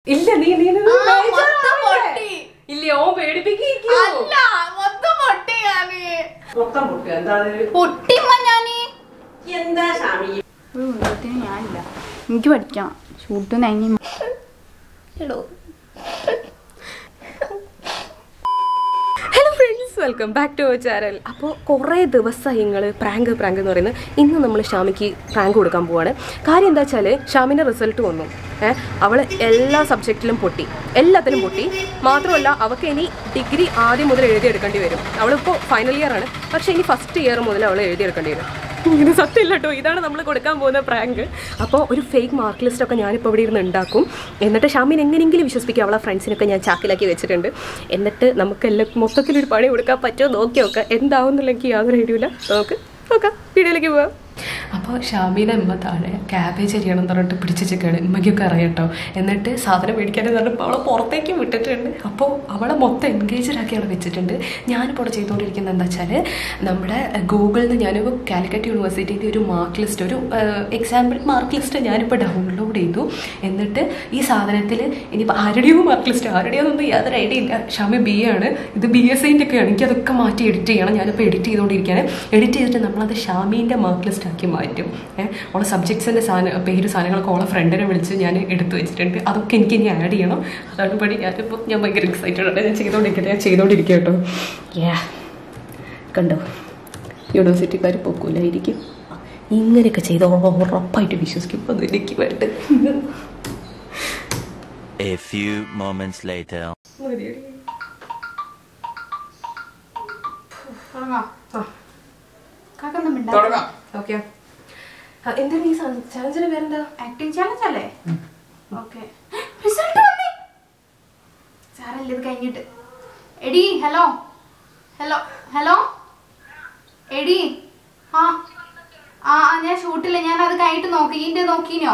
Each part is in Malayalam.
ഇല്ല നീ നീ നീ ആ, ബേജാറാവല്ലേ? മൊത്തം പൊട്ടി. ഇല്ല ഓ പേടിപ്പിക്കൂ അല്ല മൊത്തം പൊട്ടി ഞാന് മൊത്തം പൊട്ടുക എന്താ അത്? പൊട്ടിമ്മ ഞാന് എന്താ ഷാമി ഞാനില്ല എനിക്ക് പഠിക്കണം ഷൂട്ട് നൈനി എടോ hello friends welcome back to our channel അപ്പോൾ കുറേ ദിവസമായി നിങ്ങൾ പ്രാങ്ക് പ്രാങ്ക് എന്ന് പറയുന്നത് ഇന്ന് നമ്മൾ ഷാമിക്ക് പ്രാങ്ക് കൊടുക്കാൻ പോവാണ് കാര്യം എന്താ വെച്ചാൽ ഷാമിൻ്റെ റിസൾട്ട് വന്നു ഏഹ് അവൾ എല്ലാ സബ്ജക്റ്റിലും പൊട്ടി എല്ലാത്തിലും പൊട്ടി മാത്രമല്ല അവൾക്ക് ഇനി ഡിഗ്രി ആദ്യം മുതൽ എഴുതിയെടുക്കേണ്ടി വരും അവളിപ്പോൾ ഫൈനൽ ഇയർ ആണ് പക്ഷേ ഇനി ഫസ്റ്റ് ഇയർ മുതൽ അവൾ എഴുതിയെടുക്കേണ്ടി വരും ഇത് സത്യമില്ല കേട്ടോ ഇതാണ് നമ്മൾ കൊടുക്കാൻ പോകുന്ന പ്രാങ്ക് അപ്പോൾ ഒരു ഫേക്ക് മാർക്ക് ലിസ്റ്റ് ഒക്കെ ഞാനിപ്പോൾ ഇവിടെ ഇരുന്ന് ഉണ്ടാക്കും എന്നിട്ട് ഷാമിൻ എങ്ങനെയെങ്കിലും വിശ്വസിപ്പിക്കുക അവളെ ഫ്രണ്ട്സിനൊക്കെ ഞാൻ ചാക്കിലാക്കി വെച്ചിട്ടുണ്ട് എന്നിട്ട് നമുക്ക് എല്ലാം മൊത്തത്തിലൊരു പണി കൊടുക്കാൻ പറ്റുമോ നോക്കി നോക്കാം എന്താവുന്നില്ല എനിക്ക് യാതൊരു ഐഡിയ ഇല്ല നമുക്ക് നോക്കാം വീഡിയോയിലേക്ക് പോവാം അപ്പോൾ ഷാമീനെ അമ്മ താഴെ ക്യാബേജ് അരിയണം എന്ന് പറഞ്ഞിട്ട് പിടിച്ച് ചെക്കാണ് ഉമ്മയ്ക്കൊക്കെ അറിയാം കേട്ടോ എന്നിട്ട് സാധനം മേടിക്കാനെന്ന് പറഞ്ഞപ്പോൾ അവളെ പുറത്തേക്ക് വിട്ടിട്ടുണ്ട് അപ്പോൾ അവളെ മൊത്തം എൻഗേജഡാക്കി അവിടെ വെച്ചിട്ടുണ്ട് ഞാനിപ്പോൾ അവിടെ ചെയ്തുകൊണ്ടിരിക്കുന്നത് എന്താ വെച്ചാൽ നമ്മുടെ ഗൂഗിളിൽ നിന്ന് ഞാനിപ്പോൾ കാലിക്കറ്റ് യൂണിവേഴ്സിറ്റിൻ്റെ ഒരു മാർക്ക് ലിസ്റ്റ് ഒരു എക്സാമ്പിൾ മാർക്ക് ലിസ്റ്റ് ഞാനിപ്പോൾ ഡൗൺലോഡ് ചെയ്തു എന്നിട്ട് ഈ സാധനത്തിൽ ഇനിയിപ്പോൾ ആരുടെയോ മാർക്ക് ലിസ്റ്റ് ആരുടെയോ ഒന്നും യാതൊരു ഐഡിയ ഇല്ല ഷാമി ബി ആണ് ഇത് ബി എസ് ഐൻ്റെ ഒക്കെയാണ് എനിക്കതൊക്കെ മാറ്റി എഡിറ്റ് ചെയ്യണം ഞാനിപ്പോൾ എഡിറ്റ് ചെയ്തുകൊണ്ടിരിക്കുകയാണ് എഡിറ്റ് ചെയ്തിട്ട് നമ്മളത് ഷാമീൻ്റെ മാർക്ക് ലിസ്റ്റ് ആക്കി മാറ്റും ഏഹ് ഓളെ സബ്ജക്ട്സിൻ്റെ സാധനം പേര് സാധനങ്ങളൊക്കെ ഓളെ ഫ്രണ്ടിനെ വിളിച്ച് ഞാൻ എടുത്തു വെച്ചിട്ടുണ്ട് അതൊക്കെ എനിക്ക് ഇനി ആഡ് ചെയ്യണം അതാണ് പണി ഞാനിപ്പോൾ ഞാൻ ഭയങ്കര എക്സൈറ്റഡ് ആണ് ഞാൻ ചെയ്തുകൊണ്ടിരിക്കട്ടെ ഞാൻ ചെയ്തുകൊണ്ടിരിക്കുക കേട്ടോ യാ കണ്ടോ യൂണിവേഴ്സിറ്റിക്കാർ പൊക്കൂലായിരിക്കും ഇങ്ങനെയൊക്കെ ചെയ്ത് ഉറപ്പായിട്ട് വിശ്വസിക്കും അത് എനിക്ക് വേണ്ട A few moments later. തുടങ്ങാം ആ കാക്കൊന്നും മിണ്ടാ തുടങ്ങാം ഓക്കെ എന്താണ് ഈ ചാലഞ്ചിന്റെ പേരെന്താ ആക്ടിങ് ചാലഞ്ച് അല്ലേ ഓക്കെ റിസൾട്ട് വന്നേ സാറല്ലേ ഇത് കഴിഞ്ഞിട്ട് എടി ഹലോ ഹലോ ഹലോ എടി ആ ആ ആ, ഞാൻ ഷൂട്ടില്ല ഞാൻ അത് കഴിഞ്ഞിട്ട് നോക്കി ഇതിന്റെ നോക്കീനോ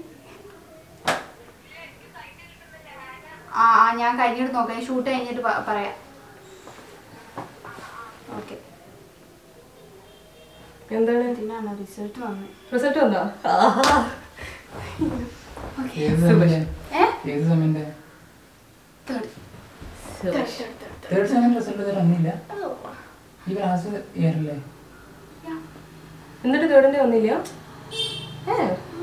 ആ ആ ഞാൻ കഴിഞ്ഞിട്ട് നോക്കാം ഷൂട്ട് കഴിഞ്ഞിട്ട് പ- പറയാം ഓക്കെ എന്താണ് ഇതിനാണ് റിസൾട്ട് വന്നത് റിസൾട്ട് വന്നോ ഏത് സെമിന്റെ ഏ ഏത് സെമിന്റെ തേർഡ് തേർഡ് സെമിന്റെ റിസൾട്ട് ഇതുവരെ വന്നില്ല ഈ ലാസ്റ്റ് ഇയർ അല്ലേ എന്നിട്ട് തേർഡിന്റെ വന്നില്ല ഏ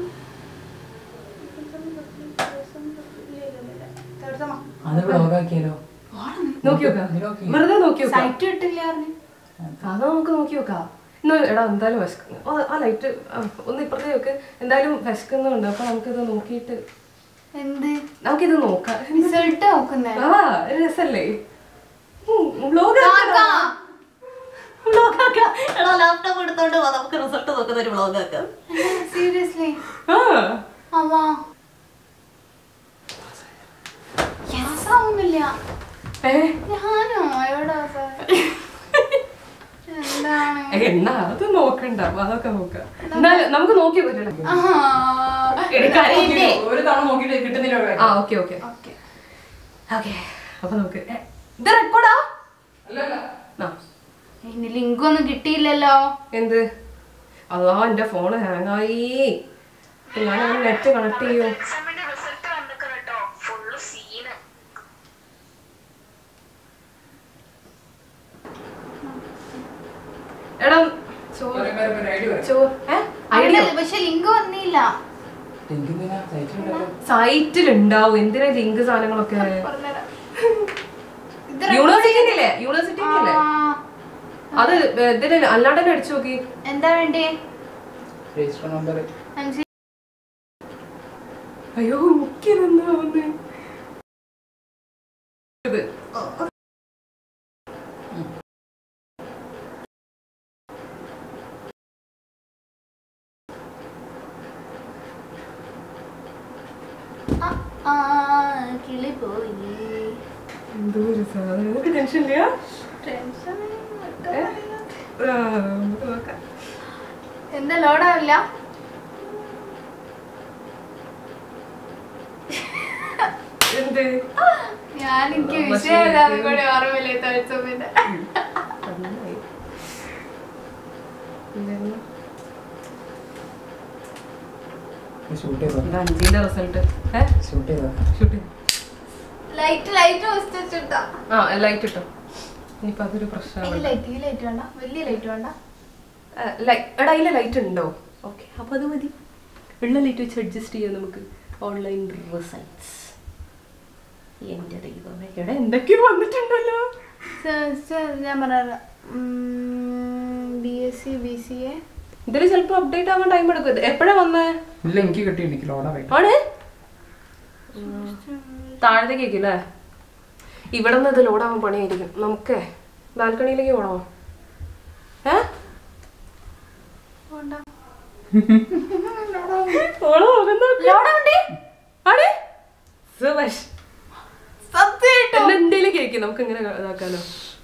തേർഡ് അത് ബ്ലോഗ് ആക്കിയാലോ നോക്കി നോക്കാം ഇത് നോക്കി. വെറുതെ നോക്കി നോക്കാം സൈറ്റ് കിട്ടില്ല പറഞ്ഞു അത് നമുക്ക് നോക്കി നോക്കാം ഇന്ന് എടാ എന്തായാലും വിശക്കുന്നു ഓ, ആ ലൈറ്റ് ഒന്ന് ഇപ്പുറത്തെ നോക്ക് എന്തായാലും വിശക്കുന്നുണ്ട് അപ്പൊ നമുക്കിത് നോക്കിയിട്ട് എന്ത് നമുക്കിത് നോക്കാം റിസൾട്ട് നോക്കുന്നേ ആ രസല്ലേ വ്ലോഗ് ലാപ്ടോപ്പ് എടുത്തോണ്ട് വാ, നമുക്ക് റിസൾട്ട് നോക്കുന്ന ഒരു വ്ളോഗ് ആക്കാം സീരിയസ്ലി ആ അമ്മാ യെസ് ആവുന്നില്ല ഏ ഞാനോ എവിടെ എന്താണ് എന്നാ അത് നോക്കണ്ട അതൊക്കെ നോക്കാം എന്നാലും നമുക്ക് നോക്കി പറ്റില്ല ആ, എടുക്കാനില്ലേ? ഒരു തവണ നോക്കിയിട്ട് കിട്ടുന്നില്ല ആ ഓക്കെ ഓക്കെ ഓക്കേ. ഓക്കെ അപ്പൊ നമുക്ക് ഏ, ഇത് റെക്കോർഡാ ആ ഇനി ലിങ്ക് ഒന്നും കിട്ടിയില്ലല്ലോ എന്ത് അതാ എന്റെ ഫോൺ ഹാങ്ങായി ഞാൻ നെറ്റ് കണക്ട് ചെയ്യൂ എടാ ചോറ് ചോറ് ഏ ഐഡിയ അവിടെ പക്ഷെ ലിങ്ക് വന്നില്ല സൈറ്റിലുണ്ടാവും എന്തിനാ ലിങ്ക് സാധനങ്ങളൊക്കെ പറഞ്ഞുതരാം. ഇത് യൂണിവേഴ്സിറ്റിന്റെ അല്ലേ യൂണിവേഴ്സിറ്റിന്റെ അല്ലേ ആ, അത് ഇതിന് അല്ലാണ്ട് തന്നെ അടിച്ചു നോക്കി എന്താ വേണ്ടേ രജിസ്റ്റർ നമ്പർ അഞ്ച് അയ്യോ മുക്കിയതെന്താ ഒന്ന് ഇത് ആ, ആ, കിളി പോയി എന്തോ ഒരു സാധനം നിനക്ക് ടെൻഷൻ ഇല്ല ടെൻഷൻ ഏ? ആ, നമുക്ക് നോക്കാം. എന്താ ലോഡാവില്ല എന്ത് ഞാൻ എനിക്ക് പക്ഷേ വിഷയം ഏതാന്ന് ഇത് കൂടി ഓർമ്മയില്ലേ തളിച്ചപ്പിന്റെ നന്നായി. ഇല്ലെന്ന്. ഷൂട്ട് ചെയ്തോ ഇത് അഞ്ചിന്റെ റിസൾട്ട് ഏ ഷൂട്ട് ചെയ്തോ ഷൂട്ട് ലൈറ്റ് ലൈറ്റ് വെച്ചിട്ടാ ആ ലൈറ്റ് ഇട്ടോ ഇനിയിപ്പോ അതൊരു പ്രശ്നമാണ് ഈ ലൈറ്റ് ഈ ലൈറ്റ് വേണ്ട വലിയ ലൈറ്റ് വേണ്ട എടാ അതിലെ ലൈറ്റ് ഉണ്ടോ ഓക്കെ അപ്പൊ അത് മതി ഉള്ള ലൈറ്റ് വെച്ച് അഡ്ജസ്റ്റ് ചെയ്യാം നമുക്ക് ഓൺലൈൻ റിസൾട്ട്സ് എന്റെ ദൈവമേ എടാ എന്തൊക്കെയോ വന്നിട്ടുണ്ടല്ലോ സ- സ- ഞാൻ പറഞ്ഞ B S C B C A ഇതിൽ ചിലപ്പോ അപ്ഡേറ്റ് ആവാൻ ടൈം എടുക്കും ഇത് എപ്പോഴാ വന്നേ ഇല്ല എനിക്ക് കിട്ടി എനിക്ക് ലോഡായി ആണ് താഴത്തേക്ക് അല്ലേ ഇവിടെ നിന്ന് ഇത് ലോഡാവാൻ പണിയായിരിക്കും നമുക്ക് ബാൽക്കണിയിലേക്ക് പോണോ ഏ ഓളോ ആണ് സുഭാഷ് സത്യമായിട്ടും എന്നാ എന്തേലും കേക്ക് നമുക്ക് ഇങ്ങനെ ഇതാക്കാലോ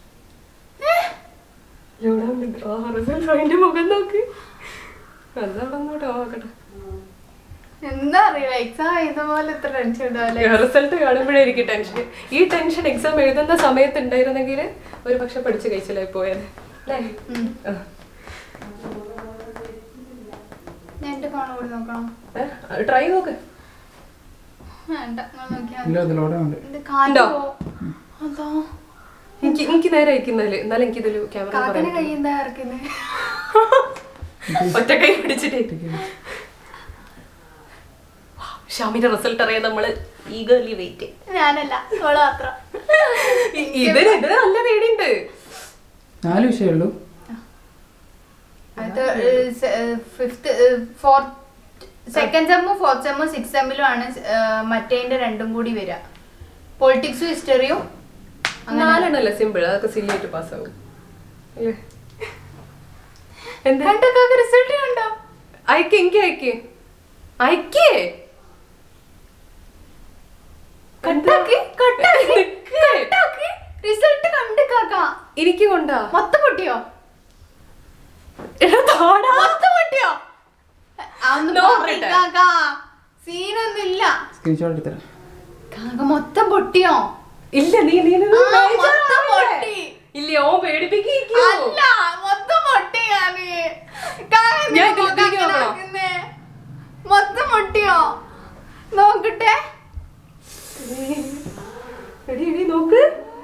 ലോഡാവുന്നുണ്ട് ആ റിസൾട്ട് അതിന്റെ മുഖം നോക്ക് അതവിടെ നോട്ടെ നോക്കട്ടെ എന്താ അറിയില്ല എക്സാം എഴുതുന്ന പോലെ ഇത്ര ടെൻഷൻ ഉണ്ടാവില്ലേ റിസൾട്ട് കാണുമ്പോഴായിരിക്കും ടെൻഷൻ ഈ ടെൻഷൻ എക്സാം എഴുതുന്ന സമയത്ത് ഉണ്ടായിരുന്നെങ്കിൽ ഒരു പക്ഷെ പഠിച്ച് കഴിച്ചില്ലായി പോയത് അല്ലേ ആ. ഞാൻ എന്റെ ഫോൺ കൂടി നോക്കണം ഏ, ട്രൈ നോക്ക് വേണ്ട നിങ്ങൾ നോക്കിയാ ഇല്ല അത് ലോഡുണ്ട് ഇത് കാറ്റ് ഉണ്ടോ? പോ അതോ എനിക്ക് എനിക്ക് നേരെ അയക്കുന്നാല് എന്നാലും എനിക്ക് ഇതിൽ ക്യാമറ കാക്കനെ പറയാം കൈ എന്താ ഇറക്കുന്നത് ഒറ്റ കൈ പിടിച്ചിട്ട് ഷാമിന്റെ റിസൾട്ട് അറിയാൻ നമ്മള് ഈഗർലി വെയിറ്റ് ഞാനല്ല ഓള് മാത്രം ഇതിന് ഇതിന് നല്ല പേടിയുണ്ട് നാല് വിഷയമുള്ളൂ അത് ഫിഫ്ത്ത് ഫോർത്ത് സെക്കൻഡ് സെമ്മും ഫോർത്ത് സെമ്മും സിക്സ് സെമ്മിലും ആണ് മറ്റേതിന്റെ രണ്ടും കൂടി വരിക പൊളിറ്റിക്സും ഹിസ്റ്ററിയും നാലെണ്ണല്ലേ സിമ്പിൾ അതൊക്കെ സില്ലായിട്ട് പാസ്സാവും എന്താ രണ്ടൊക്കെ റിസൾട്ട് കണ്ടോ അയക്ക് എനിക്ക് അയക്ക് അയക്കേ കട്ടാക്കി കട്ടാക്കി കട്ടാക്കി റിസൾട്ട് കണ്ട് കാക്ക എനിക്ക് കൊണ്ടാ മൊത്തം പൊട്ടിയോ എടാ താടാ. മൊത്തം പൊട്ടിയോ അതൊന്ന് No, പറയ് പറയട്ടെ. കാക്ക സീനൊന്നുമില്ല സ്ക്രീൻഷോട്ട് എടുത്തരാം കാക്ക മൊത്തം പൊട്ടിയോ ഇല്ല നീ നീ നീ ആ, ബേജാറാവല്ലേ? മൊത്തം പൊട്ടി. ഇല്ല ഓ പേടിപ്പിക്കോ അല്ല മൊത്തം പൊട്ടിയാണ് കാക്ക എന്തിനാ ഞാൻ ഇതിൽ മുഖം ഇതിലേക്ക് അങ്ങനെ നോക്കണോ? ആക്കുന്നെ? മൊത്തം പൊട്ടിയോ നോക്കട്ടെ എടി എടി നോക്ക്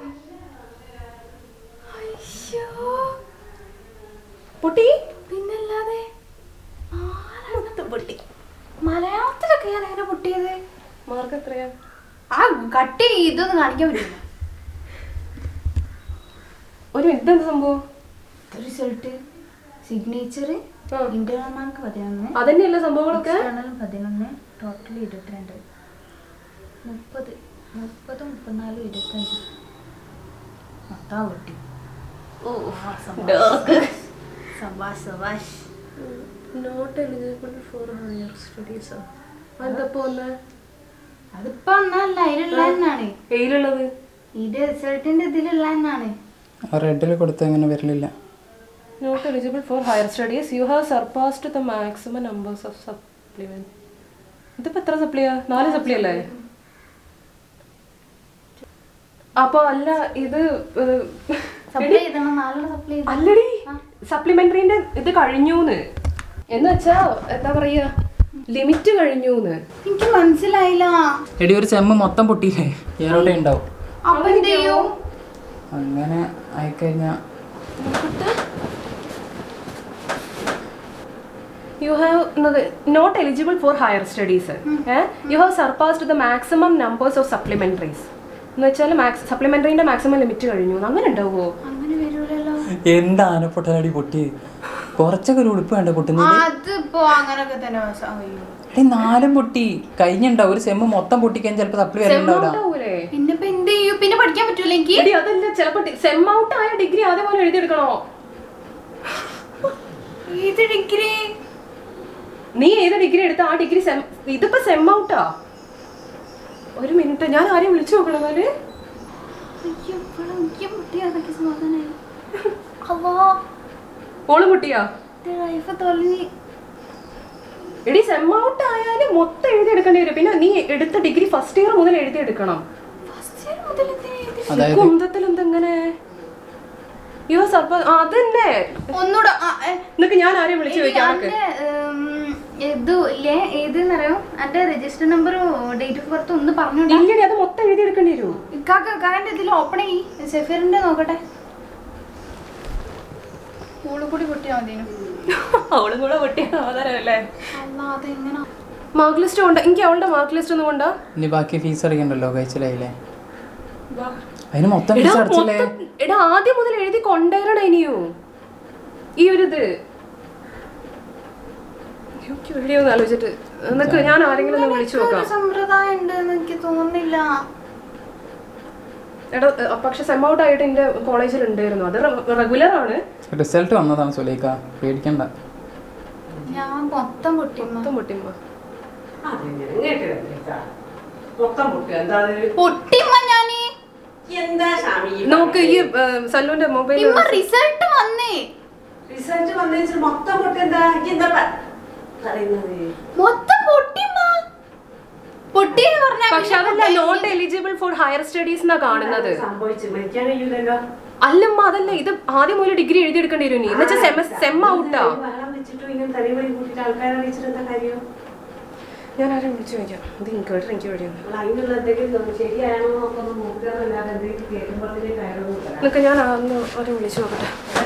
അയ്യോ പൊട്ടി പിന്നല്ലാതെ മൊത്തം പൊട്ടി മലയാളത്തിലൊക്കെ ഞാൻ എങ്ങനെ പൊട്ടിയത് മാർക്ക് എത്രയാ ആ കട്ടി ഇതൊന്നും കാണിക്കാൻ പറ്റില്ല ഒരു ഇതെന്ത് സംഭവം റിസൾട്ട് സിഗ്നേച്ചർ ആ. ഇന്റർണൽ മാർക്ക് പതിനൊന്ന് അതന്നെയല്ല സംഭവങ്ങളൊക്കെ എക്സ്റ്റേണൽ പതിനൊന്ന് ടോട്ടൽ ഇരുപത്തിരണ്ട് മുപ്പത് മുപ്പത് മുപ്പത്തിനാല് ഇരുപത്തഞ്ച് മൊത്തം പൊട്ടി ഓ സബാഷ് സബാഷ് not eligible for higher studies അതപ്പോ ഒന്ന് അതിപ്പോ ഒന്നല്ല അതിലുള്ള തന്നെയാണ് എയിലുള്ളത് ഇത് റിസൾട്ടിന്റെ ഇതിലുള്ള തന്നെയാണ് ആ റെഡിൽ കൊടുത്ത അങ്ങനെ വരലില്ല not eligible for higher studies you have surpassed the maximum numbers of supplement ഇതിപ്പോ എത്ര സപ്ലിയാ നാല് സപ്ലി അല്ലേ അപ്പൊ അല്ല ഇത് ഏഹ്, സപ്ലൈ ചെയ്തണം നാലെണ്ണം സപ്ലൈ ചെയ്തു അല്ലടി സപ്ലിമെന്ററിന്റെ ഇത് കഴിഞ്ഞൂന്ന് എന്ന് വെച്ചാ എന്താ പറയാ ലിമിറ്റ് കഴിഞ്ഞൂന്ന് എനിക്ക് മനസ്സിലായില്ല എടി ഒരു ചെമ്മ് മൊത്തം പൊട്ടിയില്ലേ ഏറോടെ ഉണ്ടാവും അപ്പൊ എന്ത് ചെയ്യും അങ്ങനെ ആയിക്കഴിഞ്ഞാൽ you have not eligible for higher studies you have surpassed the maximum numbers of supplementaries എന്ന് വെച്ചാൽ സപ്ലിമെന്ററിന്റെ മാക്സിമം ലിമിറ്റ് കഴിഞ്ഞു അങ്ങനെ ഉണ്ടാവുമോ അങ്ങനെ വരൂലല്ലോ എന്താ ആനപ്പൊട്ടലടി പൊട്ടിയത് കുറച്ചൊക്കെ ഒരു ഉടുപ്പ് വേണ്ട പൊട്ടുന്നത് അതിപ്പോ അങ്ങനൊക്കെ തന്നെ വശ- അയ്യോ. എടി നാലും പൊട്ടി കഴിഞ്ഞുണ്ടാവും ഒരു സെമ്മ് മൊത്തം പൊട്ടിക്കാൻ ചിലപ്പോൾ സപ്ലി വരലുണ്ടാവില്ല ഉണ്ടാവൂലേ പിന്നെ ഇപ്പൊ എന്ത് ചെയ്യും പിന്നെ പഠിക്കാൻ പറ്റൂല എനിക്ക് എടി അതല്ല ചിലപ്പോ സെം ഔട്ട് ആയ ഡിഗ്രി അതേപോലെ എഴുതിയെടുക്കണോ ഏത് ഡിഗ്രി നീ ഏത് ഡിഗ്രി എടുത്ത ആ ഡിഗ്രി സെം ഇതിപ്പോ സെം ഔട്ടാ ഒരു മിനിറ്റ് ഞാൻ ആരെയും വിളിച്ചു നോക്കണം എന്നാല് അയ്യോ ഇപ്പഴും എനിക്ക് മുട്ടിയാ അതൊക്കെ സമാധാനായി അവോ ഓള് കുട്ടിയാ ലൈഫ് തൊലഞ്ഞ് എടി സെം ഔട്ട് ആയാലും മൊത്തം എഴുതിയെടുക്കേണ്ടി വരും പിന്നെ നീ എടുത്ത ഡിഗ്രി ഫസ്റ്റ് ഇയർ മുതൽ എഴുതിയെടുക്കണം ഫസ്റ്റ് ഇയർ മുതൽ എന്തിനാ എഴുതി? അതായത് കുന്തത്തിൽ എന്തെങ്ങനെ യോ സർപ്പ അതന്നെ ഒന്നൂടെ ആ, ഏ, എന്നിട്ട് ഞാൻ ആരെയും വിളിച്ചു ഇനി ചോദിക്കാം അന്റെ, ഉം, ഇത് ഇല്ലേ ഏതെന്നറിയോ എന്റെ രജിസ്റ്റർ നമ്പറും ഡേറ്റ് ഓഫ് ബർത്ത് ഒന്ന് പറഞ്ഞോണ്ടാ ഇല്ലടി അത് മൊത്തം എഴുതി എടുക്കേണ്ടി വരുമോ ഇക്കാക്ക ഇക്കാന്റെ ഇതിൽ ഓപ്പൺ ചെയ്യ് സെഫീറിന്റെ നോക്കട്ടെ കൂടെ കൂടി പൊട്ടിയാ മതിനു അവളും കൂടെ പൊട്ടിയ ആധാരമല്ലേ അല്ല അതെങ്ങനെ മാർക്ക് ലിസ്റ്റ് കൊണ്ട് എനിക്ക് അവളുടെ മാർക്ക് ലിസ്റ്റ് ഒന്നും കൊണ്ടോ ഇനി ബാക്കി ഫീസ് അടയ്ക്കണ്ടല്ലോ കഴിച്ചിലായില്ലേ അതിന് മൊത്തം ഫീസ് എടാ അടച്ചില്ലേ മൊത്തം- എടാ ആദ്യം മുതൽ എഴുതി കൊണ്ടുവരണം ഇനിയോ ഈ ഒരു ഇത് എനിക്ക് എവിടെയൊന്ന് ആലോചിച്ചിട്ട് എന്നൊക്കെ ഞാൻ ആരെങ്കിലും ഒന്ന് വിളിച്ചു നോക്കാം ഒരു സമ്പ്രദായം ഉണ്ടെന്ന് എനിക്ക് തോന്നുന്നില്ല എടാ അഹ് പക്ഷെ സെം ഔട്ട് ആയിട്ട് എന്റെ കോളേജിൽ ഉണ്ടായിരുന്നു അത് റെഗുലർ ആണ് റിസൾട്ട് വന്നതാണ് സുലൈക്ക പേടിക്കണ്ട ഞാൻ മൊത്തം പൊട്ടിമ്മ മൊത്തം പൊട്ടിമ്മ പൊട്ടിമ്മ ഞാന് എന്താ സ്വാമി നോക്ക് ഈ സല്ലുവിന്റെ മൊബൈൽ ഇമ്മ റിസൾട്ട് വന്നേ റിസൾട്ട് വന്നേച്ച് മൊത്തം പൊട്ടി എന്താ എന്താ പറയുന്നത് മൊത്തം പൊട്ടിമ്മ പൊട്ടി എന്ന് പറഞ്ഞാ പക്ഷെ അതല്ല not eligible for higher studies എന്നാ കാണുന്നത് സംഭവിച്ചു മരിക്കാൻ കഴിയൂലല്ലോ അല്ലമ്മ അതല്ല ഇത് ആദ്യം മുതൽ ഡിഗ്രി എഴുതിയെടുക്കേണ്ടി വരും നീ എന്നുവെച്ചാൽ സെം സെം ഔട്ടാ വെള്ളം വെച്ചിട്ടും ഇങ്ങനെ തലവഴി കൂട്ടിട്ട് ആൾക്കാരെ അറിയിച്ചിട്ട് എന്താ കാര്യം ഞാൻ ആരും വിളിച്ചു ചോദിക്കാം ഇത് എനിക്ക് കേട്ടോ എനിക്ക് പേടിയാണ് നമ്മൾ അതിനുള്ള എന്തെങ്കിലും ശരിയാണോ എന്നൊക്കെ ഒന്ന് നോക്കുകയെന്നല്ലാതെ എന്തെങ്കിലും കേൾക്കുമ്പോഴത്തേക്ക് കയറുന്നില്ല എന്നൊക്കെ ഞാൻ ഒന്ന് ആരും വിളിച്ചു നോക്കട്ടെ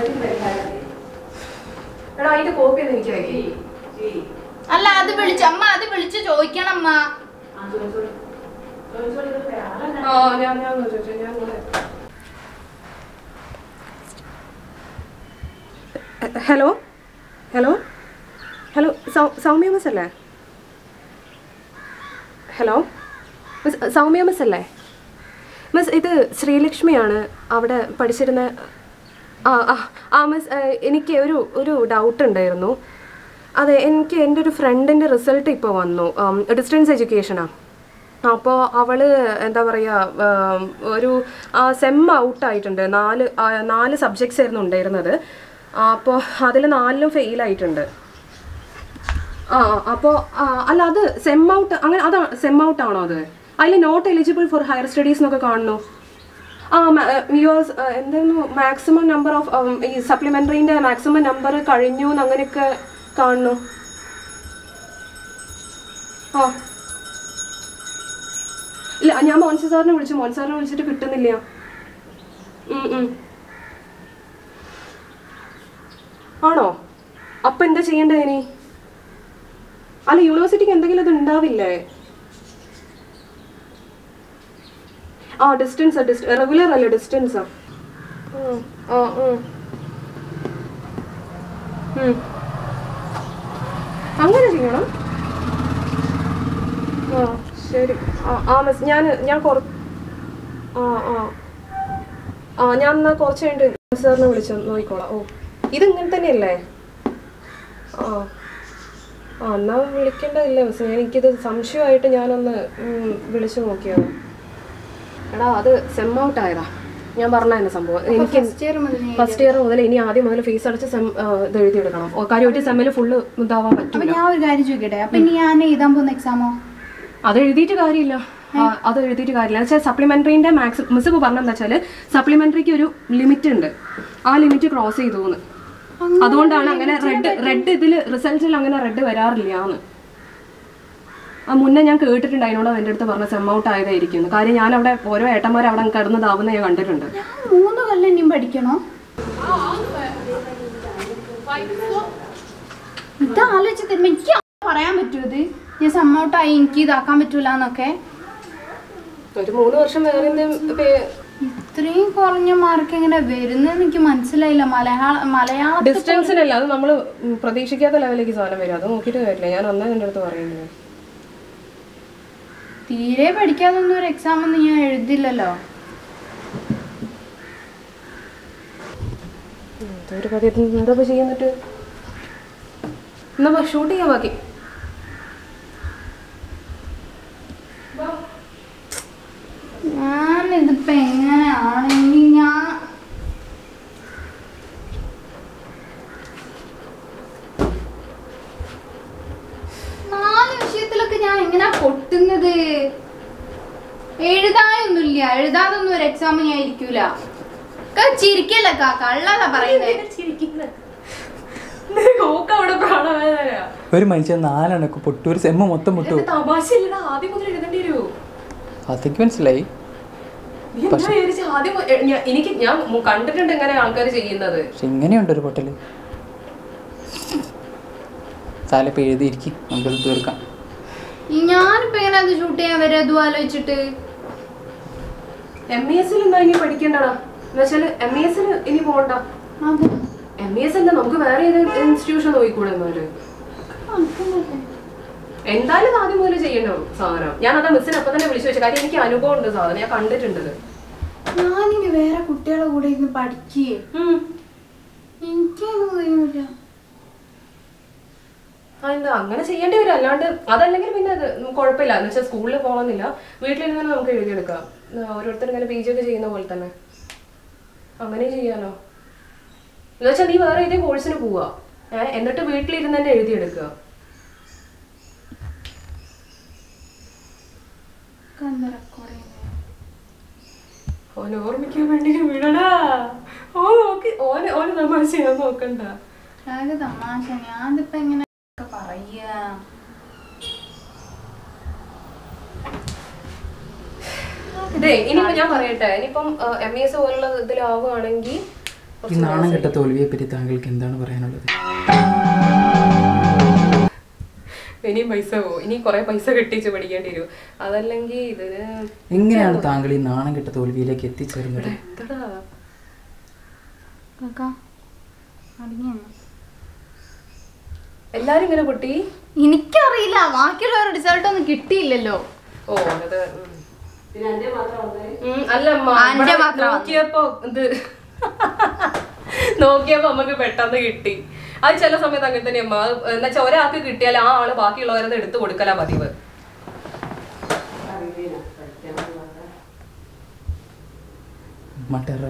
എടാ അതിന്റെ കോപ്പി ഒന്ന് എനിക്ക് അയക്കി അല്ല അത് വിളിച്ചു അമ്മ അത് വിളിച്ചു ചോദിക്കണം അമ്മ ആ ഞാൻ ഞാൻ ഒന്ന് ചോദിച്ചു ഞാൻ ഒന്ന് hello hello hello Soumya miss അല്ലേ ഹലോ മിസ് സൗമ്യ മിസ് അല്ലേ മിസ് ഇത് ശ്രീലക്ഷ്മിയാണ് അവിടെ പഠിച്ചിരുന്ന ആ ആ ആ മിസ് ഏഹ്, എനിക്ക് ഒരു ഒരു ഡൗട്ട് ഉണ്ടായിരുന്നു അതെ എനിക്ക് എൻ്റെ ഒരു ഫ്രണ്ടിൻ്റെ റിസൾട്ട് ഇപ്പോൾ വന്നു ഡിസ്റ്റൻസ് എഡ്യൂക്കേഷനാണ് അപ്പോൾ അവൾ എന്താ പറയുക ഒരു സെം ഔട്ടായിട്ടുണ്ട് നാല് ആ, നാല് സബ്ജക്ട്സ് ആയിരുന്നു ഉണ്ടായിരുന്നത് അപ്പോൾ അതിൽ നാലിലും ഫെയിലായിട്ടുണ്ട് ആ അപ്പോൾ അല്ല അത് സെം ഔട്ട് അങ്ങനെ അതാണ് സെം ഔട്ട് ആണോ അത് അതിൽ not eligible for higher studies എന്നൊക്കെ കാണുന്നു ആ യുവേഴ്സ് എന്തായിരുന്നു മാക്സിമം നമ്പർ ഓഫ് ഈ സപ്ലിമെൻ്ററീൻ്റെ മാക്സിമം നമ്പർ കഴിഞ്ഞു എന്ന് അങ്ങനെയൊക്കെ കാണുന്നു ആ ഇല്ല ഞാൻ മോൻസി സാറിനെ വിളിച്ചു മോൻ സാറിനെ വിളിച്ചിട്ട് കിട്ടുന്നില്ല ഉം, ഉം. ആണോ അപ്പൊ എന്താ ചെയ്യണ്ടേ ഇനി അല്ല യൂണിവേഴ്സിറ്റിക്ക് എന്തെങ്കിലും ഇത് ഉണ്ടാവില്ലേ ആ ഡിസ്റ്റൻസ് റെഗുലർ അല്ലേ ഡിസ്റ്റൻസാ ആ ഉം. ഉം. അങ്ങനെ ചെയ്യണം ആ ശരി ആ ആ മിസ് ഞാൻ ഞാൻ കുറ ആ ആ ആ ഞാൻ എന്നാൽ കുറച്ച് കഴിഞ്ഞിട്ട് സാറിനെ വിളിച്ച് നോക്കിക്കോളാം ഓ ഇത് ഇങ്ങനെ തന്നെയല്ലേ ആ ആ എന്നാൽ വിളിക്കേണ്ടതില്ല മിസ് എനിക്കിത് സംശയമായിട്ട് ഞാനൊന്ന് ഉം, വിളിച്ചു നോക്കിയത് എടാ അത് സെം ഔട്ട് ആയതാ ഞാൻ പറഞ്ഞ തന്നെ സംഭവം എനിക്ക് ഫസ്റ്റ് ഇയർ മുതൽ ഫസ്റ്റ് ഇയർ മുതൽ ഇനി ആദ്യം മുതൽ ഫീസ് അടച്ച് സെം ഇത് എഴുതിയെടുക്കണം ഓ, കാര്യം ഒരു സെമ്മിൽ ഫുള്ള് ഇതാവാൻ അപ്പൊ പറ്റില്ല ഞാൻ ഒരു കാര്യം ചോദിക്കട്ടെ അപ്പൊ ഇനി ഞാൻ എഴുതാൻ പോകുന്ന എക്സാമോ അത് എഴുതിയിട്ട് കാര്യമില്ല ആ, അത് എഴുതിയിട്ട് കാര്യമില്ല വെച്ചാൽ സപ്ലിമെന്ററിന്റെ മാക്സിമം മിസ് ഇപ്പോൾ പറഞ്ഞെന്താ വെച്ചാൽ സപ്ലിമെന്ററിക്ക് ഒരു ലിമിറ്റ് ഉണ്ട് ആ ലിമിറ്റ് ക്രോസ് ചെയ്തു എന്ന് അതുകൊണ്ടാണ് അങ്ങനെ റെഡ് റെഡ് ഇതിൽ റിസൾട്ടിൽ അങ്ങനെ റെഡ് വരാറില്ല എന്ന് ആ മുന്നേ ഞാൻ കേട്ടിട്ടുണ്ട് അതിനോട് എൻ്റെ അടുത്ത് പറഞ്ഞ സെം ഔട്ട് ആയതായിരിക്കും കാര്യം ഞാൻ അവിടെ ഓരോ ഏട്ടന്മാർ അവിടെ കിടന്നതാവുന്ന ഞാൻ കണ്ടിട്ടുണ്ട് ഞാൻ മൂന്ന് കൊല്ലം ഇനിയും പഠിക്കണോ ഇത് ആലോചിച്ച് തരുമ്പോ എനിക്ക് പറയാൻ പറ്റൂ ഇത് ഞാൻ സമ്മൗട്ടായി എനിക്ക് ഇതാക്കാൻ പറ്റൂല എന്നൊക്കെ ഒരു മൂന്ന് വർഷം വേറെ എന്തെങ്കിലും പേ- ഇത്രയും കുറഞ്ഞ മാർക്ക് എങ്ങനെ വരുന്നെന്ന് എനിക്ക് മനസ്സിലായില്ല മലയാള മലയാള ഡിസ്റ്റൻസിനല്ല അത് നമ്മൾ പ്രതീക്ഷിക്കാത്ത ലെവലിലേക്ക് സാധനം വരും അത് നോക്കിയിട്ട് കാര്യമില്ല ഞാൻ അന്നേ എൻ്റെ അടുത്ത് പറയുന്നത് തീരെ പഠിക്കാതൊന്നും ഒരു എക്സാം ഒന്നും ഞാൻ എഴുതില്ലല്ലോ ഒരു കഥ എന്താ ഇപ്പൊ ചെയ്യുന്നിട്ട് എന്നാ ഷൂട്ട് ചെയ്യാൻ ബാക്കി ഞാൻ ഇതിപ്പോ എങ്ങനെയാണ് ഇനി ഞാൻ നാല് വിഷയത്തിലൊക്കെ ഞാൻ എങ്ങനെയാ പൊട്ടുന്നത് എഴുതാനൊന്നുമില്ല എഴുതാതൊന്നും ഒരു എക്സാം ഞാൻ ഇരിക്കൂല ക- ചിരിക്കല്ല കാക്ക കള്ളതാ പറയുന്നത് ഓക്ക് അവിടെ പ്രാണവേദന ഒരു മനുഷ്യൻ നാലെണ്ണക്ക് പൊട്ടു ഒരു സെമ്മ മൊത്തം പൊട്ടു തമാശ ഇല്ലടാ ആദ്യം മുതൽ എഴുതേണ്ടി വരുമോ അതൊക്കെ മനസ്സിലായി നീ എന്താ വിചാരിച്ച ആദ്യം മു- എ- ഞാൻ- എനിക്ക് ഞാൻ മു- കണ്ടിട്ടുണ്ട് എങ്ങനെ ആൾക്കാർ ചെയ്യുന്നത് പക്ഷെ ഇങ്ങനെയുണ്ട് ഒരു പൊട്ടല് സാലപ്പം എഴുതിയിരിക്കും നമുക്കത് തീർക്കാം ഞാനിപ്പോ എങ്ങനെ അത് ഷൂട്ട് ചെയ്യാൻ വരെ അതും ആലോചിച്ചിട്ട് എം ഇ എസിൽ എന്താ ഇനി പഠിക്കണ്ടടാ എന്നുവെച്ചാല് എം ഇ എസിന് ഇനി പോകണ്ട അതെ എം ഇ എസ് എന്താ നമുക്ക് വേറെ ഏത് ഇൻസ്റ്റിറ്റ്യൂഷൻ നോക്കിക്കൂടെ എന്നാല് എന്തായാലും ഇത് ആദ്യം മുതൽ ചെയ്യണം സാധനം ഞാൻ അതാ മിസ്സിനെ അപ്പൊ തന്നെ വിളിച്ചു വെച്ചു കാര്യം എനിക്ക് അനുഭവം ഉണ്ട് സാധനം ഞാൻ കണ്ടിട്ടുണ്ട് ഇത്. ഞാനിനി വേറെ കുട്ടികളെ കൂടെ ഇരുന്ന് പഠിക്കേ ഉം. എനിക്കൊന്നും കഴിയൂല ആ എന്താ അങ്ങനെ ചെയ്യേണ്ടി വരും അല്ലാണ്ട് അതല്ലെങ്കിൽ പിന്നെ അത് കുഴപ്പമില്ല എന്ന് വെച്ചാൽ സ്കൂളിൽ പോകണമെന്നില്ല വീട്ടിലിരുന്ന് തന്നെ നമുക്ക് എഴുതിയെടുക്കാം ആ, ഓരോരുത്തർ ഇങ്ങനെ പി ജി ഒക്കെ ചെയ്യുന്ന പോലെ തന്നെ അങ്ങനെ ചെയ്യാലോ എന്ന് വെച്ചാൽ നീ വേറെ ഏതേ കോഴ്സിന് പോവാ ഏഹ് എന്നിട്ട് വീട്ടിലിരുന്ന് തന്നെ എഴുതിയെടുക്കുക എന്താ റെക്കോർഡ് ചെയ്യുന്നത് ഓനെ ഓർമ്മിക്കാൻ വേണ്ടി വിടടാ ഓ നോക്കി ഓന് ഓന് തമാശ ചെയ്യാൻ നോക്കണ്ട ആകെ തമാശ ഞാനിപ്പോ എങ്ങനെ പറയാ ഇതേ ഇനിയിപ്പോ ഞാൻ പറയട്ടെ ഇനിയിപ്പം എം ഇ എസ് പോലുള്ള ഇതിലാവുകയാണെങ്കിൽ ഈ നാണം കെട്ട തോൽവിയെ പറ്റി താങ്കൾക്ക് എന്താണ് പറയാനുള്ളത് ഇനിയും പൈസ പോകും ഇനി കുറെ പൈസ കെട്ടിച്ച് പഠിക്കേണ്ടി വരും അതല്ലെങ്കിൽ ഇതിന് എങ്ങനെയാണ് താങ്കൾ ഈ നാണം കെട്ട തോൽവിയിലേക്ക് എത്തിച്ചേർന്നത് എന്തടാ കാക്കാ അടങ്ങിയ എല്ലാരും ഇങ്ങനെ പൊട്ടി എനിക്കറിയില്ല ബാക്കിയുള്ളവരുടെ റിസൾട്ട് ഒന്നും കിട്ടിയില്ലല്ലോ ഓ അത് ഉം. പിന്നെ എന്റെ മാത്രം വന്നേ ഉം, അല്ല അമ്മ ആ, എന്റെ ഇവിടെ മാത്രം വന്നു. നോക്കിയപ്പോ ഇത് നോക്കിയപ്പോ നമുക്ക് പെട്ടെന്ന് കിട്ടി അത് ചില സമയത്ത് അങ്ങനെ തന്നെ അമ്മ എന്ന് വെച്ചാൽ ഒരാൾക്ക് കിട്ടിയാൽ ആ ആള് ബാക്കിയുള്ളവരത് എടുത്തു കൊടുക്കലാ പതിവ് അറിയില്ല പഠിക്കണം മറ്റർ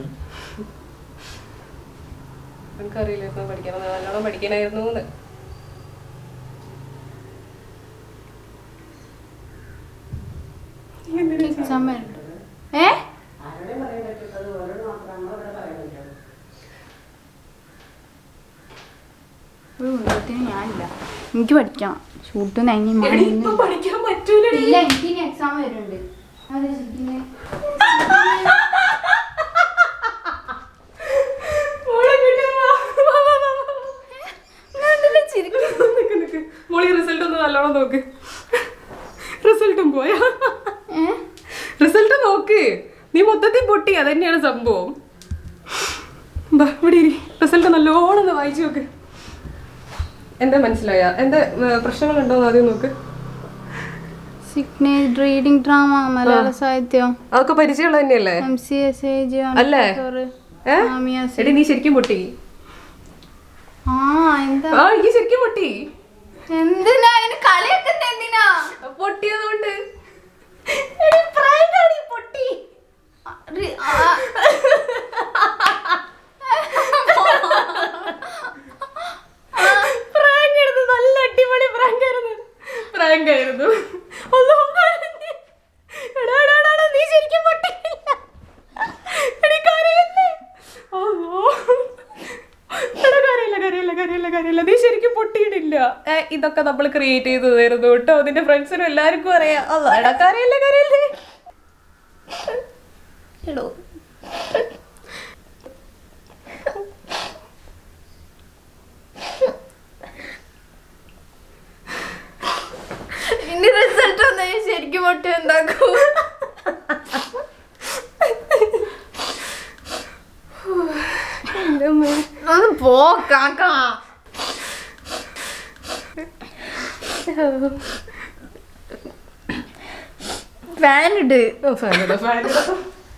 എനിക്കറിയില്ലായിരുന്നു പഠിക്കണം നല്ലോണം പഠിക്കണായിരുന്നു എന്ന് എക്സാം വരുന്നുണ്ട് ഏ ആരോടും പറയാൻ പറ്റുന്നത് ഓരോട് മാത്രം നമ്മളിവിടെ പറയാൻ പറ്റുള്ളൂ ഒരു കുടുംബത്തിന് ഞാനില്ല എനിക്ക് പഠിക്കണം ഷൂട്ട് നൈനി എടി, ഇപ്പൊ പഠിക്കാൻ പറ്റൂലടി ഇല്ല എനിക്ക് ഇനി എക്സാം വരുന്നുണ്ട് അതെ ശരിക്കും മോളെ ഇങ്ങോട്ട് വാ. വാ, വാ, വാ, വാ. നിക്ക്, നിക്ക്. മോളി റിസൾട്ട് ഒന്ന് നല്ലോണം നോക്ക് റിസൾട്ടും പോയാ ഏ റിസൾട്ട് നോക്ക് നീ മൊത്തത്തിൽ പൊട്ടി അതന്നെയാണ് സംഭവം ബാ ഇവിടെ ഇരി റിസൾട്ട് നല്ലോണം ഒന്ന് വായിച്ചു നോക്ക് എന്താ മനസ്സിലായ എന്താ പ്രശ്നങ്ങളുണ്ടോ എന്ന് ആദ്യം നോക്ക് സിഗ്നേജ് റീഡിംഗ് ഡ്രാമ മലയാള സാഹിത്യം അതൊക്കെ പരിചയമുള്ള തന്നെയല്ലേ M C S A G അല്ലേ? ഏ? എടി നീ ശരിക്കും പൊട്ടി ആ എന്താ ആ എനിക്ക് ശരിക്കും പൊട്ടി എന്തിനാ അതിന് കളിയൊക്കെ എന്തിനാ പൊട്ടിയതുകൊണ്ട് എടി, prank ആടി, പൊട്ടി റി- ആ. പ്രാങ്ക് ആയിരുന്നു നല്ല അടിപൊളി പ്രാങ്ക് ആയിരുന്നു പ്രാങ്ക് ആയിരുന്നു അല്ലോ, കരഞ്ഞ്. എടാ, എടാ, എടാ, എടാ, നീ ശരിക്കും പൊട്ടിയില്ല. എടി, കരയല്ലേ? അല്ലോ. എടാ, കരയില്ല, കരയില്ല, കരയില്ല, കരയില്ല. നീ ശരിക്കും പൊട്ടിയിട്ടില്ല ഏ, ഇതൊക്കെ നമ്മൾ ക്രിയേറ്റ് ചെയ്തതായിരുന്നു കേട്ടോ നിന്റെ ഫ്രണ്ട്സിനും എല്ലാവർക്കും അറിയാം അല്ല എടാ കരയില്ല കരയില്ലേ എടോ ഇനി റിസൾട്ട് വന്നാൽ ശരിക്കും പൊട്ടി എന്താക്കൂ എൻ്റെ അമ്മേ. ഒന്ന് പോ കാക്കാ ഫാൻ ഇട് ഓ, fan ഇടാം, fan ഇടാം.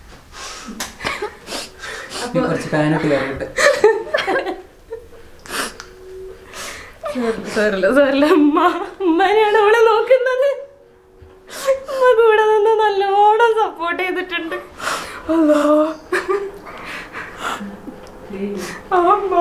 കുറച്ച് പാനൊക്കെ കയറിയിട്ട് സാറില്ല സാറില്ല അമ്മ അമ്മനെയാണ് അവളെ നോക്കുന്നത് അമ്മ കൂടെ നിന്ന് നല്ലോണം സപ്പോർട്ട് ചെയ്തിട്ടുണ്ട് അല്ലോ അമ്മ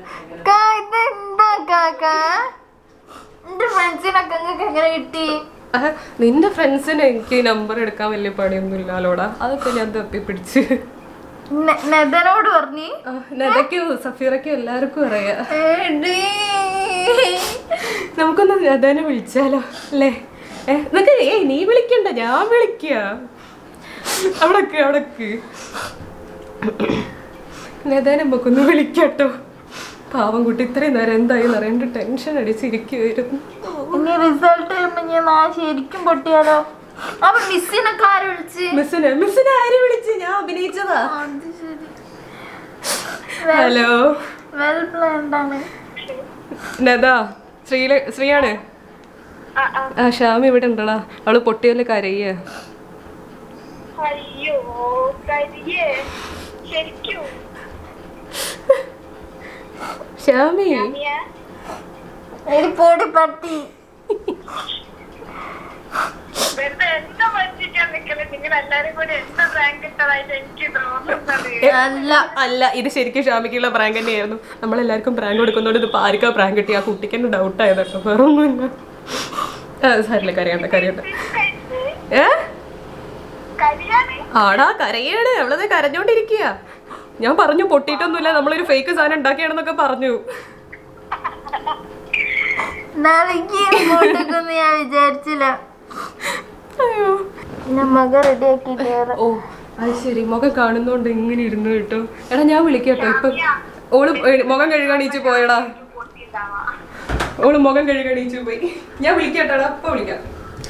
ഇതെന്താ കാക്ക എന്റെ ഫ്രണ്ട്സിനൊക്കെ നിങ്ങൾക്ക് എങ്ങനെ കിട്ടി ആ, നിന്റെ ഫ്രണ്ട്സിന് എനിക്ക് നമ്പർ എടുക്കാൻ വലിയ പണിയൊന്നും ഇല്ലാലോടാ അതൊക്കെ ഞാൻ തപ്പി പിടിച്ച് നെതനോട് പറഞ്ഞു ആ, നദയ്ക്കും സഫീറയ്ക്കും എല്ലാവർക്കും അറിയാം നമുക്കൊന്ന് നദനെ വിളിച്ചാലോ അല്ലേ ഏ ഇതൊക്കെ ഏയ് നീ വിളിക്കണ്ട ഞാൻ വിളിക്കുക അവിടക്ക് അവിടക്ക് നദനെ നമുക്കൊന്ന് വിളിക്കട്ടോ പാവം കുട്ടി ഇത്രയും നേരം എന്തായി അറിയണ്ട ടെൻഷൻ അടിച്ചിരിക്കുവായിരുന്നു ഇനി റിസൾട്ട് വരുമ്പോ ഞാൻ നാ ശരിക്കും പൊട്ടിയാലോ അപ്പൊ മിസ്സിനൊക്കെ ആര് വിളിച്ച് മിസ്സിനെ മിസ്സിനെ ആര് വിളിച്ച് ഞാൻ അഭിനയിച്ചതാ അത് ശരി ഹലോ വെൽ പ്ലാൻഡ് ആണ് നദാ ശ്രീല ശ്രീയാണ് ആ ഷ്യാം ഇവിടെ ഉണ്ടടാ അവള് പൊട്ടിയല്ലേ കരയ്യ അയ്യോ കരിയേ ശരിക്കും ഷ്യാമി എടി പൊടി പട്ടി വെറുതെ എന്താ പറ്റിക്കാൻ നിക്കല് നിങ്ങൾ എല്ലാരും കൂടി എന്താ റാങ്ക് ഇട്ടതായിട്ട് എനിക്ക് തോന്നുന്നത് അല്ല അല്ല ഇത് ശരിക്കും ഷ്യാമിക്കുള്ള പ്രാങ്ക് തന്നെയായിരുന്നു നമ്മളെല്ലാവർക്കും പ്രാങ്ക് കൊടുക്കുന്നതുകൊണ്ട് ഇത് ആർക്കാ പ്രാങ്ക് കിട്ടി ആ കുട്ടിക്ക് തന്നെ ഡൗട്ട് ആയതട്ടോ വേറെ ഒന്നുമില്ല ആ സാരില്ല കരയണ്ട കരയണ്ട ഏ കരിയാന് ആടാ കരയാണ് അവളത് കരഞ്ഞോണ്ടിരിക്കുക ഞാൻ പറഞ്ഞു പൊട്ടിയിട്ടൊന്നുമില്ല നമ്മളൊരു ഫേക്ക് സാധനം ഉണ്ടാക്കിയാണെന്നൊക്കെ പറഞ്ഞു നാളേക്ക് ഇങ്ങോട്ടേക്കൊന്നും ഞാൻ വിചാരിച്ചില്ല അയ്യോ നമ്മക്ക് റെഡി ആക്കിട്ട് ഓ അത് ശരി മുഖം കാണുന്നോണ്ട് ഇങ്ങനെ ഇരുന്നു കേട്ടോ എടാ ഞാൻ വിളിക്കട്ടോ ഇപ്പൊ ഓള് ഏ- മുഖം കഴുകാണീച്ച് പോയടാ ഓള് മുഖം കഴുകാണീച്ച് പോയി ഞാൻ വിളിക്കട്ടോടാ അപ്പൊ വിളിക്കാം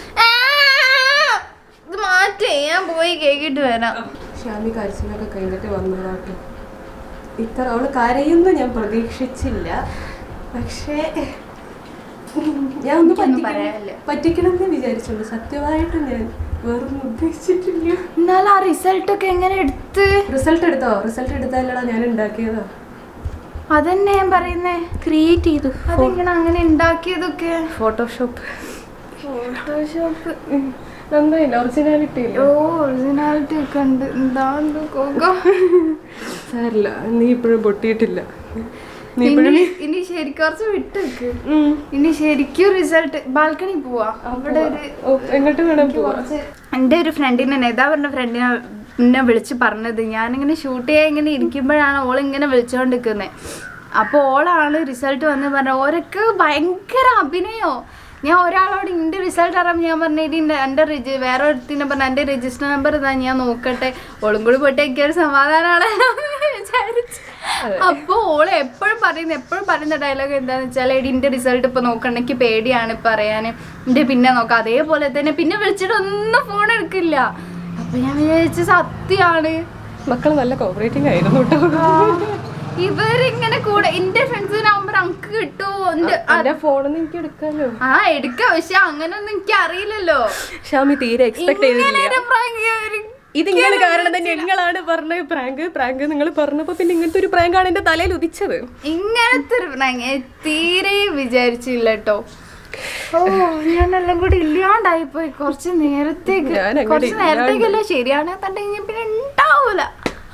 ഇത് മാറ്റേ ഞാൻ പോയി കേക്കിട്ട് വരാം ഷാമി കരച്ചിലൊക്കെ കഴിഞ്ഞിട്ട് വന്നതാട്ടോ ഇത്ര അവള് കരയുന്നു ഞാൻ പ്രതീക്ഷിച്ചില്ല പക്ഷേ ഞാൻ ഒന്ന് പറ്റിക്കണം പറയാനില്ല. പറ്റിക്കണം എന്ന് വിചാരിച്ചുള്ളൂ സത്യമായിട്ട് ഞാൻ വേറൊന്നും ഉദ്ദേശിച്ചിട്ടില്ല എന്നാലും ആ റിസൾട്ട് ഒക്കെ എങ്ങനെ എടുത്ത് റിസൾട്ട് എടുത്തോ റിസൾട്ട് എടുത്താലടാ ഞാൻ ഉണ്ടാക്കിയതാ അതന്നെ ഞാൻ പറയുന്നേ ക്രിയേറ്റ് ചെയ്തു അതെങ്ങനെ അങ്ങനെ ഉണ്ടാക്കിയതൊക്കെ ഫോട്ടോഷോപ്പ് ഫോട്ടോഷോപ്പ് നന്നായില്ല ഒറിജിനാലിറ്റി ഇല്ല ഓ ഒറിജിനാലിറ്റി ഒക്കെ ഉണ്ട് എന്താ കോക്കോ സാരില്ല നീ ഇപ്പോഴും പൊട്ടിയിട്ടില്ല നീ ഇനി ഇപ്പോഴും ഇനി ശരിക്കും കുറച്ച് വിട്ടേക്ക് ഇനി ശരിക്കും റിസൾട്ട് ബാൽക്കണി പോവാ അവിടെ ഒരു ഓ എങ്ങോട്ട് വേണം പോവാ എൻ്റെ ഒരു ഫ്രണ്ടിനെ നെതാ പറഞ്ഞ ഫ്രണ്ടിനെ എന്നെ വിളിച്ച് പറഞ്ഞത് ഞാനിങ്ങനെ ഷൂട്ട് ചെയ്യാൻ ഇങ്ങനെ ഇരിക്കുമ്പോഴാണ് ഓൾ ഇങ്ങനെ വിളിച്ചുകൊണ്ടിരിക്കുന്നത് അപ്പോൾ ഓളാണ് റിസൾട്ട് വന്ന് പറഞ്ഞ ഓരൊക്കെ ഭയങ്കര അഭിനയോ ഞാൻ ഒരാളോട് എൻ്റെ റിസൾട്ട് അറിയാൻ ഞാൻ പറഞ്ഞിട്ട് എൻ്റെ രജി വേറെ ഒരുത്തിനെ പറഞ്ഞ എൻ്റെ രജിസ്റ്റർ നമ്പർ ഇതാ ഞാൻ നോക്കട്ടെ ഓളും കൂടി പോയിട്ട് എനിക്കൊരു സമാധാനമാണല്ലോ എന്ന് വിചാരിച്ചു അപ്പോൾ ഓള് എപ്പോഴും പറയുന്ന എപ്പോഴും പറയുന്ന ഡയലോഗ് എന്താണെന്ന് വെച്ചാൽ എടി എൻ്റെ റിസൾട്ട് ഇപ്പോൾ നോക്കണ്ട എനിക്ക് പേടിയാണ് പറയാൻ എൻ്റെ പിന്നെ നോക്കാം അതേപോലെ തന്നെ പിന്നെ വിളിച്ചിട്ട് ഒന്നും ഫോൺ എടുക്കില്ല അപ്പൊ ഞാൻ വിചാരിച്ച സത്യമാണ് മക്കൾ നല്ല കോപ്പറേറ്റിംഗ് ആയിരുന്നു കേട്ടോ ഇവരിങ്ങനെ കൂടെ എന്റെ ഫ്രണ്ട്സ് നമ്പർ അങ്ക് കിട്ടുമോ എന്റെ എന്റെ ഫോണിൽ എനിക്ക് എടുക്കാലോ ആ എടുക്ക പക്ഷെ അങ്ങനൊന്നും എനിക്ക് അറിയില്ലല്ലോ ഷാമി തീരെ എക്സ്പെക്ട് ചെയ്തില്ല ഇങ്ങനെ ഒരു prank ഇവര് ഇതിങ്ങനെ കാരണം തന്നെ ഞങ്ങളാണ് പറഞ്ഞ പ്രാങ്ക് പ്രാങ്ക് നിങ്ങൾ പറഞ്ഞപ്പോ പിന്നെ ഇങ്ങനത്തെ ഒരു പ്രാങ്ക് ആണ് എന്റെ തലയിൽ ഉദിച്ചത് ഇങ്ങനത്തെ ഒരു prank ഞാൻ തീരെ വിചാരിച്ചില്ല കേട്ടോ ഓ ഞാനെല്ലാം കൂടി ഇല്ലാണ്ടായി പോയി കുറച്ച് നേരത്തേക്ക് ഞാൻ അങ്ങോട്ട് കുറച്ച് നേരത്തേക്കല്ല ശരിയാണ് തണ്ടെങ്കിൽ പിന്നെ ഉണ്ടാവൂല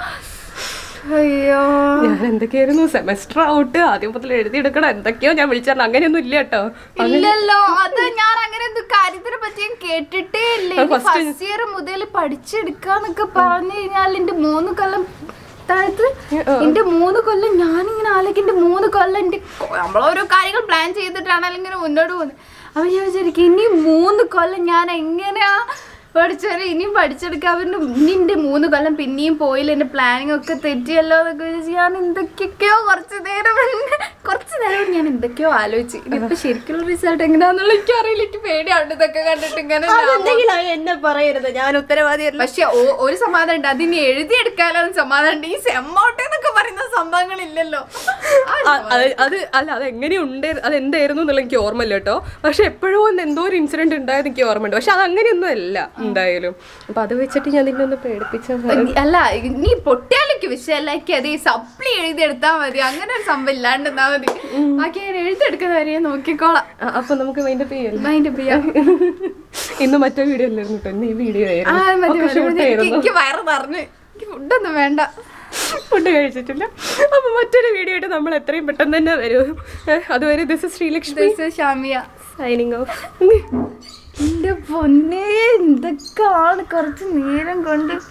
അയ്യോ ഞാൻ എന്തൊക്കെയായിരുന്നു സെമസ്റ്റർ ഔട്ട് ആദ്യം മുതൽ എഴുതിയെടുക്കണം എന്തൊക്കെയോ ഞാൻ വിളിച്ചു പറഞ്ഞ അങ്ങനെയൊന്നും ഇല്ല കേട്ടോ ഇല്ലല്ലോ അത് ഞാൻ അങ്ങനെ എന്ത് കാര്യത്തിനെ പറ്റി ഞാൻ കേട്ടിട്ടേ ഇല്ല അത് first- ഫസ്റ്റ് ഇയർ മുതൽ പഠിച്ചെടുക്കാന്നൊക്കെ പറഞ്ഞു കഴിഞ്ഞാൽ എന്റെ മൂന്ന് കൊല്ലം താഴത്ത് എന്റെ മൂന്ന് കൊല്ലം ഞാനിങ്ങനെ ആലോചിക്കും എന്റെ മൂന്ന് കൊല്ലം എന്റെ കൊ- നമ്മളോരോ കാര്യങ്ങൾ പ്ലാൻ ചെയ്തിട്ടാണ് ഇങ്ങനെ മുന്നോട്ട് പോകുന്നത് അപ്പൊ ഞാൻ വിചാരിക്കും ഇനി മൂന്ന് കൊല്ലം ഞാൻ എങ്ങനെയാ പഠിച്ചാൽ ഇനിയും പഠിച്ചെടുക്കാൻ പറ്റും ഇനി എൻ്റെ മൂന്ന് കൊല്ലം പിന്നെയും പോയില്ല എൻ്റെ പ്ലാനിങ് ഒക്കെ തെറ്റിയല്ലോ എന്നൊക്കെ വിചാരിച്ച് ഞാൻ എന്തൊക്കെയൊക്കെയോ കുറച്ച് നേരം മുന്നേ- കുറച്ച് നേരം കൊണ്ട് ഞാൻ എന്തൊക്കെയോ ആലോചിച്ച് ഇനിയിപ്പോ ശരിക്കുള്ള റിസൾട്ട് എങ്ങനെയാന്നുള്ള എനിക്ക് അറിയില്ല എനിക്ക് പേടിയാണ് ഇതൊക്കെ കണ്ടിട്ട് ഇങ്ങനെ എന്നെ പറയരുത് ഞാൻ ഉത്തരവാദിയല്ല പക്ഷെ ഒ- ഒരു സമാധാനം ഉണ്ട് അതിനി എഴുതിയെടുക്കാനോ സമാധാനം ഉണ്ട് ഈ സെമ്മൗട്ട് എന്നൊക്കെ പറയുന്ന സംഭവങ്ങളില്ലല്ലോ ആ അത് അത് അല്ല അത് എങ്ങനെയുണ്ട് അത് എന്തായിരുന്നു എന്നുള്ള എനിക്ക് ഓർമ്മയില്ല കേട്ടോ പക്ഷെ എപ്പോഴും ഒന്ന് എന്തോ ഒരു ഇൻസിഡന്റ് ഉണ്ടായത് എനിക്ക് ഓർമ്മയുണ്ട് പക്ഷെ അത് അങ്ങനെയൊന്നും അല്ല എന്തായാലും അപ്പൊ അത് വെച്ചിട്ട് ഞാൻ നിന്നെ ഒന്ന് പേടിപ്പിച്ച അല്ല നീ പൊട്ടിയാലേക്ക് വിഷയമല്ല എനിക്ക് അത് ഈ സപ്ലി എഴുതിയെടുത്താൽ മതി അങ്ങനെ ഒരു സംഭവം ഇല്ലാണ്ട് നിന്നാ മതി ബാക്കി ഞാൻ എഴുതിയെടുക്കുന്ന വരെ നോക്കിക്കോളാം അപ്പൊ നമുക്ക് മൈൻഡ് ചെയ്യല്ലേ മൈൻഡ് ചെയ്യാം ഇന്ന് മറ്റേ വീഡിയോ അല്ലായിരുന്നു കേട്ടോ ഇന്ന് ഈ വീഡിയോ ആ മതി ആയിരുന്നു മതി, ഷൂട്ട് മതി. എനിക്ക് ആയിരുന്നു എനിക്ക് വയറ് നിറഞ്ഞ് എനിക്ക് ഫുഡൊന്നും വേണ്ട ഫുഡ് കഴിച്ചിട്ടില്ല അപ്പൊ മറ്റൊരു വീഡിയോ ആയിട്ട് നമ്മൾ എത്രയും പെട്ടെന്ന് തന്നെ വരും ഏഹ്, അതുവരെ this Sreelakshmi This is Shamiya signing off എന്റെ പൊന്നേ എന്തൊക്കെയാണ് കുറച്ച് നേരം കൊണ്ട്